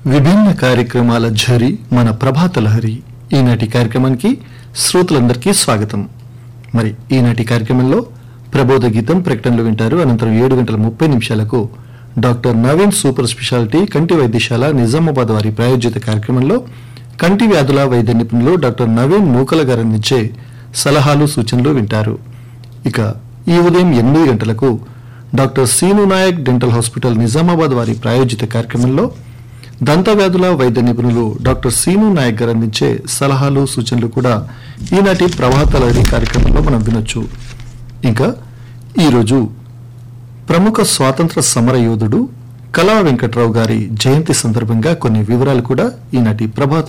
విభిన్న కార్యక్రమాల ఝరి మన ప్రభాత లహరి ఈనాటి కార్యక్రమానికి శ్రోతలందరికీ స్వాగతం మరి ఈనాటి కార్యక్రమంలో ప్రబోధ గీతం ప్రకటనలు వింటారు అనంతరం ఏడు గంటల ముప్పై నిమిషాలకు డాక్టర్ నవీన్ సూపర్ స్పెషాలిటీ కంటి వైద్యశాల నిజామాబాద్ వారి ప్రాయోజిత కార్యక్రమంలో కంటి వ్యాధుల వైద్య నిపుణులు డాక్టర్ నవీన్ మూకల గారు అందించే సలహాలు సూచనలు వింటారు ఇక ఈ ఉదయం ఎనిమిది గంటలకు doctor Seenu Nayak dental hospital Nizamabad వారి ప్రాయోజిత కార్యక్రమంలో దంత వ్యాధుల వైద్య నిపుణులు డాక్టర్ సీను నాయక్ గారు అందించే సలహాలు సూచనలు కూడా ఈనాటి ప్రభాత లహరి కార్యక్రమంలో మనం వినొచ్చు ఇంకా ఈరోజు ప్రముఖ స్వాతంత్ర సమర యోధుడు కళా వెంకట్రావు గారి జయంతి సందర్భంగా కొన్ని వివరాలు కూడా ఈనాటి ప్రభాత